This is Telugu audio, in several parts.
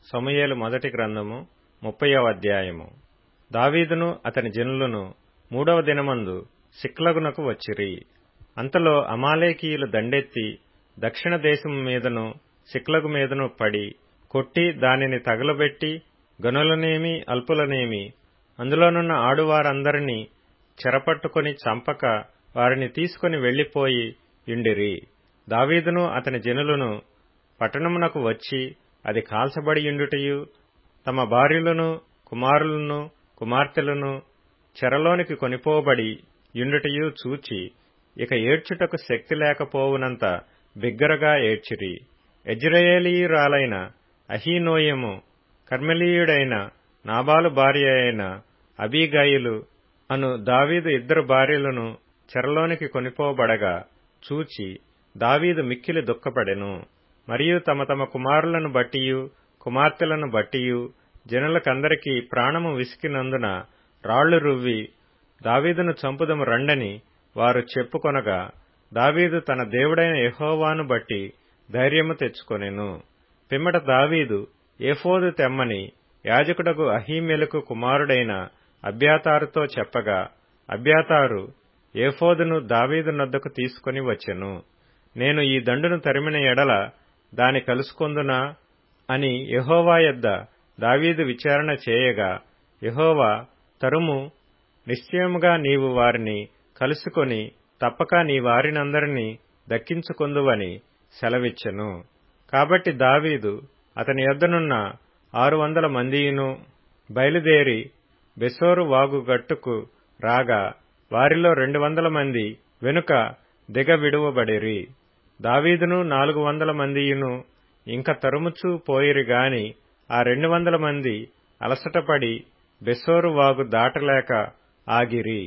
సమూయేలు మొదటి గ్రంథము ముప్పయో అధ్యాయము దావీదును అతని జనులను మూడవ దినమందు సిక్లగునకు వచ్చిరి అంతలో అమాలేకీయులు దండెత్తి దక్షిణ దేశము మీదను సిక్లగు మీదను పడి కొట్టి దానిని తగలబెట్టి గనులనేమి అల్పులనేమి అందులోనున్న ఆడువారందరినీ చెరపట్టుకొని చంపక వారిని తీసుకుని వెళ్లిపోయి యుండిరి దావీదును అతని జనులను పట్టణమునకు వచ్చి అది కాల్చబడియుండుటయు తమ భార్యలను కుమారులను కుమార్తెలను చెరలోనికి కొనిపోబడి యుండుటయు చూచి ఇక ఏడ్చుటకు శక్తి లేకపోవునంత బిగ్గరగా ఏడ్చిరి ఎజ్రయేలీయురాలైన అహీనోయము కర్మెలీయుడైన నాబాలు భార్య అయిన అబీగాయిలు అను దావీదు ఇద్దరు భార్యలను చెరలోనికి కొనిపోబడగా చూచి దావీదు మిక్కిలి దుఃఖపడెను మరియు తమ తమ కుమారులను బట్టియు కుమార్తెలను బట్టియు జనులకందరికీ ప్రాణము విసికినందున రాళ్లు రువ్వి దావీదును చంపుదము రండని వారు చెప్పుకొనగా దావీదు తన దేవుడైన యహోవాను బట్టి ధైర్యము తెచ్చుకొనెను పిమ్మట దావీదు ఏఫోదు తెమ్మని యాజకుడకు అహీమెలకు కుమారుడైన అబ్యాతారుతో చెప్పగా అబ్యాతారు ఏఫోదును దావీదు నద్దకు తీసుకుని వచ్చెను నేను ఈ దండును తరిమిన ఎడల దాని కలుసుకొందునా అని యహోవా యొద్ద దావీదు విచారణ చేయగా యహోవా తరుము నిశ్చయముగా నీవు వారిని కలుసుకొని తప్పక నీ వారినందరినీ దక్కించుకొందువని సెలవిచ్చెను కాబట్టి దావీదు అతని యొద్దనున్న ఆరు వందల మందియును బయలుదేరి బెసోరు వాగు గట్టుకు రాగా వారిలో రెండు వందల మంది వెనుక దిగ విడువబడిరి దావీదును నాలుగు వందల మందియును ఇంక తరుముచూ పోయిరి గాని ఆ రెండు వందల మంది అలసటపడి బెసోరు వాగు దాటలేక ఆగిరి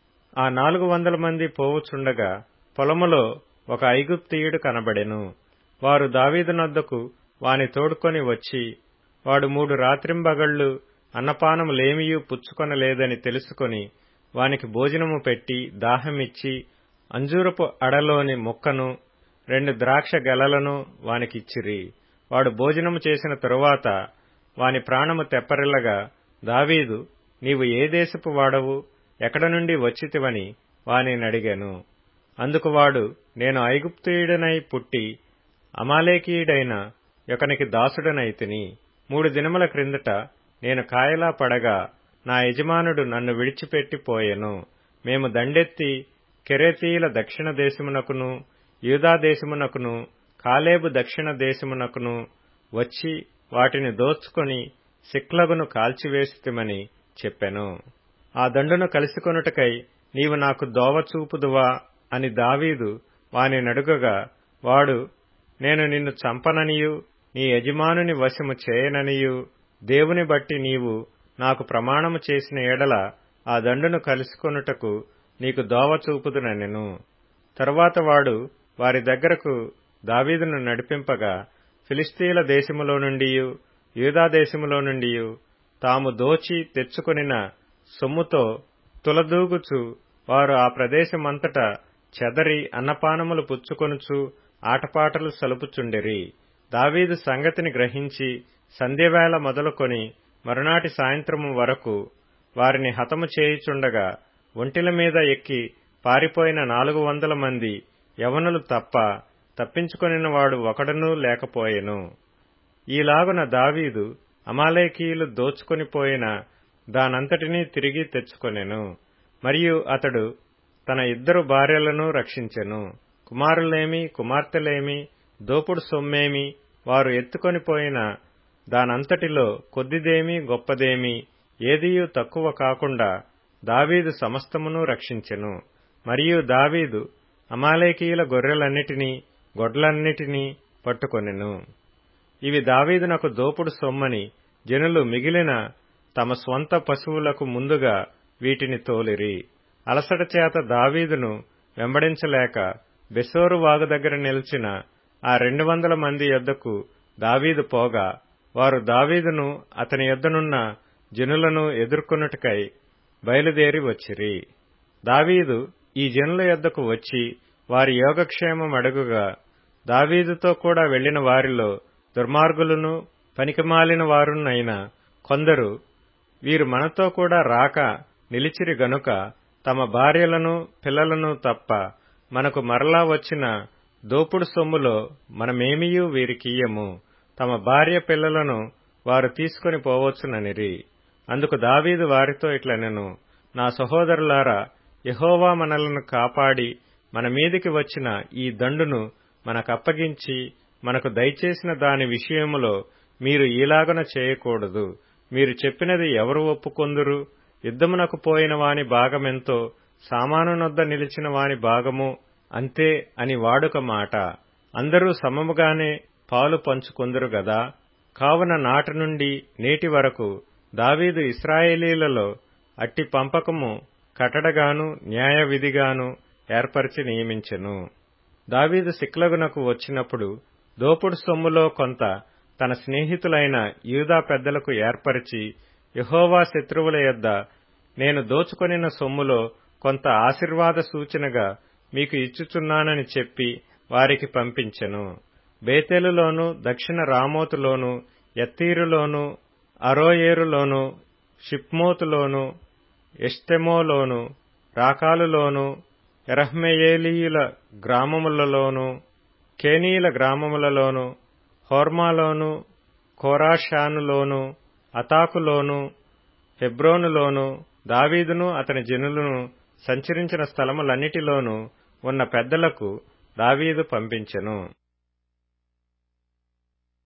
ఆ నాలుగు వందల మంది పోవుచుండగా పొలములో ఒక ఐగుప్తీయుడు కనబడెను వారు దావీదునద్దకు వాని తోడుకొని వచ్చి వాడు మూడు రాత్రింబగళ్లు అన్నపానము లేమియూ పుచ్చుకొనలేదని తెలుసుకొని వానికి భోజనము పెట్టి దాహమిచ్చి అంజూరపు అడలోని ముక్కను రెండు ద్రాక్ష గెలలను వానికిచ్చిరి వాడు భోజనము చేసిన తరువాత వాని ప్రాణము తెప్పరిల్లగా దావీదు నీవు ఏ దేశపు వాడవు ఎక్కడ నుండి వచ్చితివని వానినడిగాను అందుకు వాడు నేను ఐగుప్తీయుడనై పుట్టి అమాలేకీయుడైన యొకనికి దాసుడనైతిని మూడు దినముల క్రిందట నేను కాయలా పడగా నా యజమానుడు నన్ను విడిచిపెట్టి పోయెను మేము దండెత్తి కెరేతీయుల దక్షిణ దేశమునకును యూదా దేశమునకును కాలేబు దక్షిణ దేశమునకును వచ్చి వాటిని దోచుకొని సిక్లగును కాల్చివేసితిమని చెప్పెను ఆ దండును కలుసుకొనుటకై నీవు నాకు దోవ చూపుదువా అని దావీదు వాని నడుగగా వాడు నేను నిన్ను చంపననియు నీ యజమానుని వశము చేయననియు దేవుని బట్టి నీవు నాకు ప్రమాణము చేసిన ఎడల ఆ దండును కలుసుకొనుటకు నీకు దోవ చూపుదునెను తరువాత వాడు వారి దగ్గరకు దావీదును నడిపింపగా ఫిలిస్తీన్ల దేశములో నుండి యూదా దేశములో నుండి తాము దోచి తెచ్చుకొనిన సొమ్ముతో తులదూగుచు వారు ఆ ప్రదేశమంతటా చెదరి అన్నపానములు పుచ్చుకొనుచు ఆటపాటలు సలుపుచుండిరి దావీదు సంగతిని గ్రహించి సంధ్యవేళ మొదలుకొని మరునాటి సాయంత్రము వరకు వారిని హతము చేయుచుండగా ఒంటిల మీద ఎక్కి పారిపోయిన నాలుగు వందల మంది యవనులు తప్ప తప్పించుకొనిన వాడు ఒకడనూ లేకపోయెను ఈలాగున దావీదు అమాలేకీయులు దోచుకొనిపోయిన దానంతటినీ తిరిగి తెచ్చుకొనెను మరియు అతడు తన ఇద్దరు భార్యలను రక్షించెను కుమారులేమి కుమార్తెలేమి దోపుడు సొమ్మేమి వారు ఎత్తుకొనిపోయిన దానంతటిలో కొద్దిదేమి గొప్పదేమి ఏదియూ తక్కువ కాకుండా దావీదు సమస్తమును రక్షించెను మరియు దావీదు అమాలేకీయుల గొర్రెలన్నిటినీ గొడ్లన్నిటినీ పట్టుకొనెను ఇవి దావీదునకు దోపుడు సొమ్మని జనులు మిగిలిన తమ స్వంత పశువులకు ముందుగా వీటిని తోలిరి అలసట చేత దావీదును వెంబడించలేక బెసోరు వాగు దగ్గర నిలిచిన ఆ రెండు వందల మంది యొద్దకు దావీదు పోగా వారు దావీదును అతని యొద్దనున్న జనులను ఎదుర్కొనుటకై బయలుదేరి వచ్చిరి దావీదు ఈ జనుల యొద్దకు వచ్చి వారి యోగక్షేమం అడుగుగా దావీదుతో కూడా వెళ్లిన వారిలో దుర్మార్గులను పనికిమాలిన వారునైన కొందరు వీరు మనతో కూడా రాక నిలిచిరి గనుక తమ భార్యలను పిల్లలను తప్ప మనకు మరలా వచ్చిన దోపుడు సొమ్ములో మనమేమియూ వీరికియ్యము తమ భార్య పిల్లలను వారు తీసుకొని పోవచ్చుననిరి అందుకు దావీదు వారితో ఇట్లనెను నా సహోదరులారా యహోవా మనలను కాపాడి మన మీదికి వచ్చిన ఈ దండును మనకప్పగించి మనకు దయచేసిన దాని విషయములో మీరు ఈలాగన చేయకూడదు మీరు చెప్పినది ఎవరు ఒప్పుకొందురు యుద్ధమునకు పోయిన వాని భాగమెంతో సామానునొద్ద నిలిచిన వాని భాగము అంతే అని వాడుక మాట అందరూ సమముగానే పాలు పంచుకొందురు గదా కావున నాటి నుండి నేటి వరకు దావీదు ఇస్రాయేలీలలో అట్టి పంపకము కటడగాను న్యాయ విధిగాను ఏర్పరిచి నియమించెను దావీదు సిక్లగునకు వచ్చినప్పుడు దోపుడు సొమ్ములో కొంత తన స్నేహితులైన యూదా పెద్దలకు ఏర్పరిచి యహోవా శత్రువుల యొద్ద నేను దోచుకొనిన సొమ్ములో కొంత ఆశీర్వాద సూచనగా మీకు ఇచ్చుచున్నానని చెప్పి వారికి పంపించెను బేతేలులోను దక్షిణ రామోతులోను ఎత్తీరులోను అరోయేరులోను షిప్మోతులోను ఎష్టెమోలోను రాకాలులోను ఎరహ్మెయేలీయుల గ్రామములలోను కేనీల గ్రామములలోను హోర్మాలోను కోరాషానులోను అతాకులోను హెబ్రోనులోను దావీదును అతని జనులను సంచరించిన స్థలములన్నిటిలోనూ ఉన్న పెద్దలకు దావీదు పంపించెను